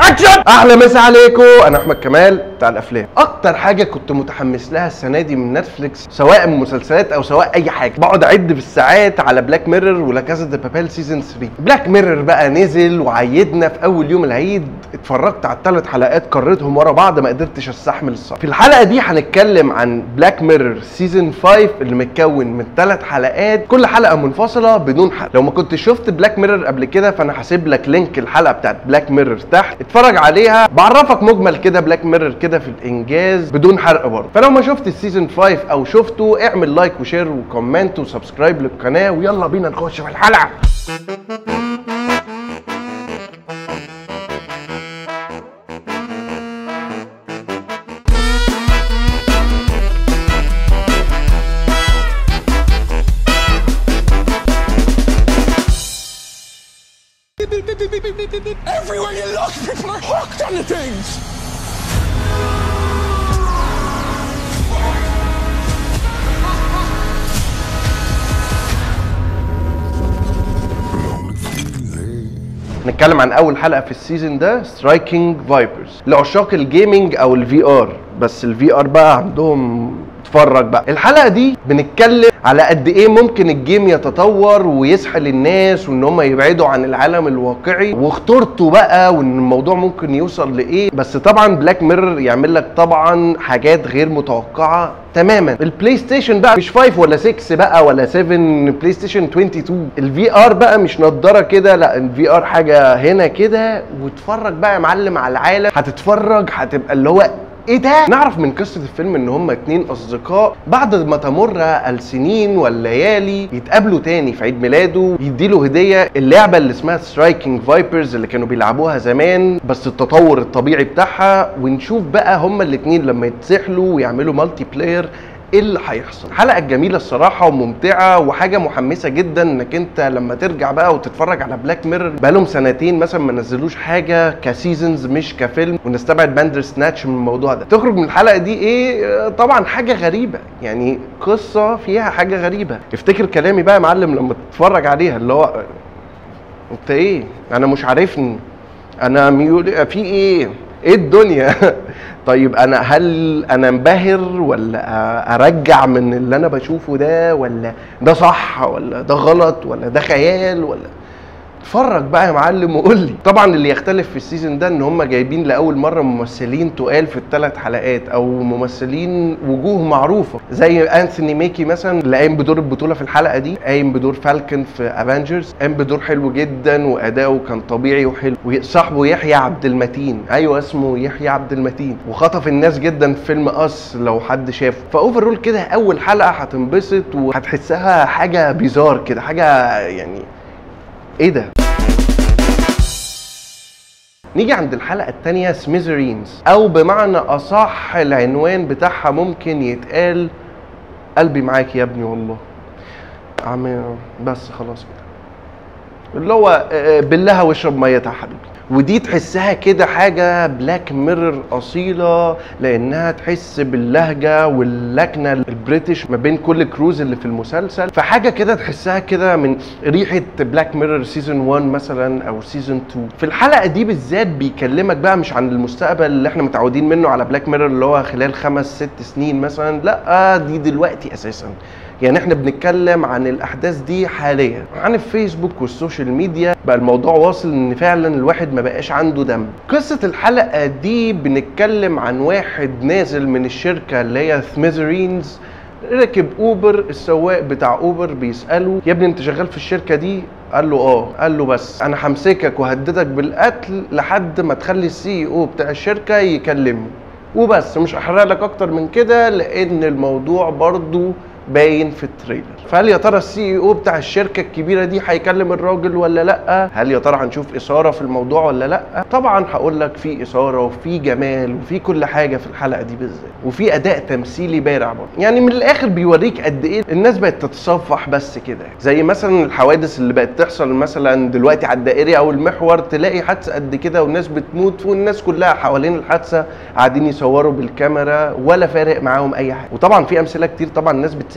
اكشن احلى مسا عليكم انا احمد كمال بتاع الافلام اكتر حاجه كنت متحمس لها السنه دي من نتفليكس سواء مسلسلات او سواء اي حاجه بقعد اعد بالساعات على بلاك ميرور ولا كازا دي بابيل سيزون 3 بلاك ميرور بقى نزل وعيدنا في اول يوم العيد اتفرجت على الثلاث حلقات قريتهم ورا بعض ما قدرتش استحمل الصراحه في الحلقه دي هنتكلم عن بلاك ميرور سيزون 5 اللي متكون من ثلاث حلقات كل حلقه منفصله بدون حلقه لو ما كنتش شفت بلاك ميرور قبل كده فانا هسيب لك لينك الحلقه بتاعت بلاك ميرور تحت اتفرج عليها بعرفك مجمل كده بلاك ميرور كده في الانجاز بدون حرق برضه فلو ما شفت السيزون 5 او شفته اعمل لايك وشير وكومنت وسبسكرايب للقناه ويلا بينا نخش في الحلقه Everywhere you look, people are hooked on the things. نتكلم عن اول حلقه في السيزون ده سترايكنج فايبرز لعشاق الجيمنج او الفي ار بس الفي ار بقى عندهم اتفرج بقى الحلقه دي بنتكلم على قد ايه ممكن الجيم يتطور ويسحل الناس وان هم يبعدوا عن العالم الواقعي وخطورته بقى وان الموضوع ممكن يوصل لايه بس طبعا بلاك ميرور يعمل لك طبعا حاجات غير متوقعه تماما البلاي ستيشن بقى مش 5 ولا 6 بقى ولا 7 بلاي ستيشن 22 الفي ار بقى مش نضاره كده لا الفي ار حاجه هنا كده واتفرج بقى يا معلم على العالم هتتفرج هتبقى اللي هو ايه ده؟ نعرف من قصه الفيلم ان هما اتنين اصدقاء بعد ما تمر السنين والليالي يتقابلوا تاني في عيد ميلاده يديله هديه اللعبه اللي اسمها سترايكنج فايبرز اللي كانوا بيلعبوها زمان بس التطور الطبيعي بتاعها ونشوف بقى هما الاتنين لما يتسحلوا ويعملوا مالتي بلاير ايه اللي هيحصل حلقه جميله الصراحه وممتعه وحاجه محمسه جدا انك انت لما ترجع بقى وتتفرج على بلاك ميرور بقالهم سنتين مثلا ما نزلوش حاجه كسيزونز مش كفيلم ونستبعد باندر سناتش من الموضوع ده تخرج من الحلقه دي ايه آه، طبعا حاجه غريبه يعني قصه فيها حاجه غريبه افتكر كلامي بقى يا معلم لما تتفرج عليها اللي هو آه، انت ايه انا مش عارفني انا ميول في ايه ايه الدنيا طيب انا هل انا انبهر ولا أ- ارجع من اللي انا بشوفه ده ولا ده صح ولا ده غلط ولا ده خيال ولا اتفرج بقى يا معلم وقول لي طبعا اللي يختلف في السيزون ده ان هم جايبين لاول مره ممثلين تقال في الثلاث حلقات او ممثلين وجوه معروفه زي انثوني ميكي مثلا اللي قايم بدور البطوله في الحلقه دي قايم بدور فالكن في افنجرز قايم بدور حلو جدا واداؤه كان طبيعي وحلو وصاحبه يحيى عبد المتين ايوه اسمه يحيى عبد المتين وخطف الناس جدا في فيلم اس لو حد شافه فاوفرول كده اول حلقه هتنبسط وهتحسها حاجه بيزار كده حاجه يعني ايه ده نيجي عند الحلقة التانية سميزرينز أو بمعنى أصح العنوان بتاعها ممكن يتقال قلبي معاك يا ابني والله عم بس خلاص كده اللي هو آه، بالله واشرب مية يا حبيبي ودي تحسها كده حاجة بلاك ميرور أصيلة لأنها تحس باللهجة واللكنة البريتش ما بين كل كروز اللي في المسلسل فحاجة كده تحسها كده من ريحة بلاك ميرور سيزون 1 مثلا أو سيزون 2 في الحلقة دي بالذات بيكلمك بقى مش عن المستقبل اللي احنا متعودين منه على بلاك ميرور اللي هو خلال خمس ست سنين مثلا لا دي دلوقتي أساسا يعني احنا بنتكلم عن الاحداث دي حاليا عن الفيسبوك والسوشيال ميديا بقى الموضوع واصل ان فعلا الواحد ما بقاش عنده دم قصة الحلقة دي بنتكلم عن واحد نازل من الشركة اللي هي ثميزرينز ركب اوبر السواق بتاع اوبر بيساله يا ابني انت شغال في الشركه دي قال له اه قال له بس انا همسكك وهددك بالقتل لحد ما تخلي السي او بتاع الشركه يكلمني وبس مش هحرق لك اكتر من كده لان الموضوع برضو باين في التريلر فهل يا ترى السي او بتاع الشركه الكبيره دي هيكلم الراجل ولا لا هل يا ترى هنشوف اثاره في الموضوع ولا لا طبعا هقول لك في اثاره وفي جمال وفي كل حاجه في الحلقه دي بالذات وفي اداء تمثيلي بارع برضه يعني من الاخر بيوريك قد ايه الناس بقت تتصفح بس كده زي مثلا الحوادث اللي بقت تحصل مثلا دلوقتي على الدائري او المحور تلاقي حادثه قد كده والناس بتموت والناس كلها حوالين الحادثه قاعدين يصوروا بالكاميرا ولا فارق معاهم اي حاجه وطبعا في امثله كتير طبعا الناس بتسافر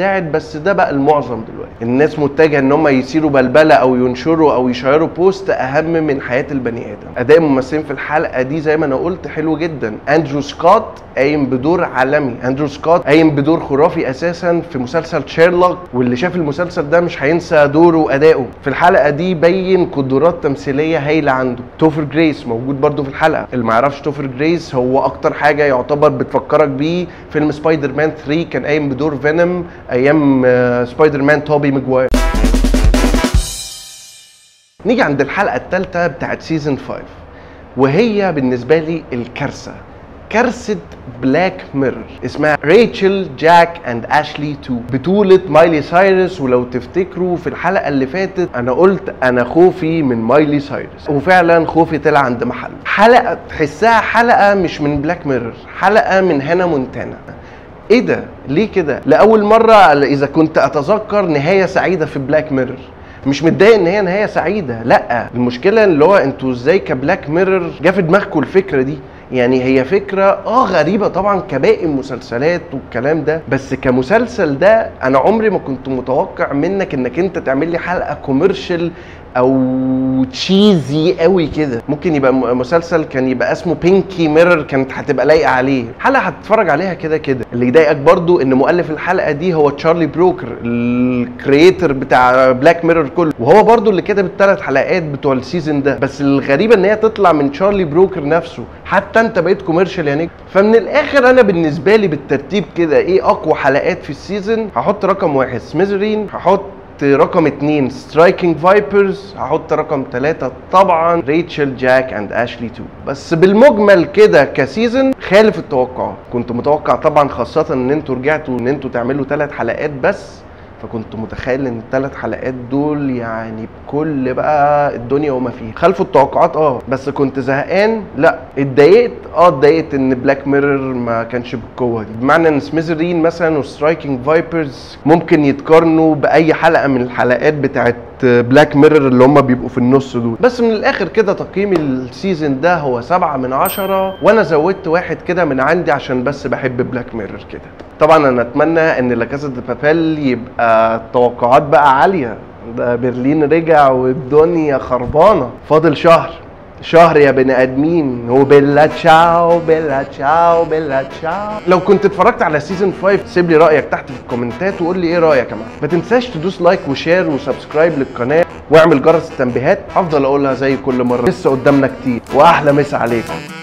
بتساعد بس ده بقى المعظم دلوقتي الناس متجهه ان هم يثيروا بلبله او ينشروا او يشيروا بوست اهم من حياه البني ادم اداء الممثلين في الحلقه دي زي ما انا قلت حلو جدا اندرو سكوت قايم بدور عالمي اندرو سكوت قايم بدور خرافي اساسا في مسلسل شيرلوك واللي شاف المسلسل ده مش هينسى دوره وادائه في الحلقه دي بين قدرات تمثيليه هايله عنده توفر جريس موجود برده في الحلقه اللي ما يعرفش توفر جريس هو اكتر حاجه يعتبر بتفكرك بيه فيلم سبايدر مان 3 كان قايم بدور فينوم ايام آه، سبايدر مان توبي ماجواير نيجي عند الحلقه الثالثه بتاعت سيزون 5 وهي بالنسبه لي الكارثه كارثه بلاك ميرور اسمها ريتشل جاك اند اشلي 2 بطوله مايلي سايرس ولو تفتكروا في الحلقه اللي فاتت انا قلت انا خوفي من مايلي سايرس وفعلا خوفي طلع عند محله حلقه تحسها حلقه مش من بلاك ميرور حلقه من هنا مونتانا ايه ده ليه كده لاول مره اذا كنت اتذكر نهايه سعيده في بلاك ميرور مش متضايق ان هي نهايه سعيده لا المشكله اللي هو انتوا ازاي كبلاك ميرور جه في دماغكم الفكره دي يعني هي فكرة اه غريبة طبعا كباقي المسلسلات والكلام ده بس كمسلسل ده انا عمري ما كنت متوقع منك انك انت تعمل لي حلقة كوميرشال او تشيزي قوي كده ممكن يبقى م- مسلسل كان يبقى اسمه بينكي ميرور كانت هتبقى لايقه عليه حلقه هتتفرج عليها كده كده اللي يضايقك برضو ان مؤلف الحلقه دي هو تشارلي بروكر الكرييتر بتاع بلاك ميرور كله وهو برضو اللي كتب الثلاث حلقات بتوع السيزون ده بس الغريبه ان هي تطلع من تشارلي بروكر نفسه حتى انت بقيت كوميرشال يا نجم فمن الاخر انا بالنسبه لي بالترتيب كده ايه اقوى حلقات في السيزون هحط رقم واحد سميزرين هحط رقم اتنين سترايكنج فايبرز هحط رقم ثلاثة طبعا ريتشل جاك اند اشلي 2 بس بالمجمل كده كسيزون خالف التوقعات كنت متوقع طبعا خاصة ان انتوا رجعتوا ان انتوا تعملوا ثلاث حلقات بس فكنت متخيل ان الثلاث حلقات دول يعني بكل بقى الدنيا وما فيها خلفوا التوقعات اه بس كنت زهقان لا اتضايقت اه اتضايقت ان بلاك ميرور ما كانش بالقوه دي بمعنى ان سميزرين مثلا وسترايكنج فايبرز ممكن يتقارنوا باي حلقه من الحلقات بتاعت بلاك ميرور اللي هم بيبقوا في النص دول بس من الاخر كده تقييم السيزون ده هو سبعة من عشرة وانا زودت واحد كده من عندي عشان بس بحب بلاك ميرور كده طبعا انا اتمنى ان لا كاسا دي بابيل يبقى التوقعات بقى عاليه ده برلين رجع والدنيا خربانه فاضل شهر شهر يا بني ادمين وبيلا تشاو بيلا تشاو بيلا تشاو لو كنت اتفرجت على سيزون 5 سيب لي رايك تحت في الكومنتات وقول لي ايه رايك كمان ما تنساش تدوس لايك وشير وسبسكرايب للقناه واعمل جرس التنبيهات هفضل اقولها زي كل مره لسه قدامنا كتير واحلى مسا عليكم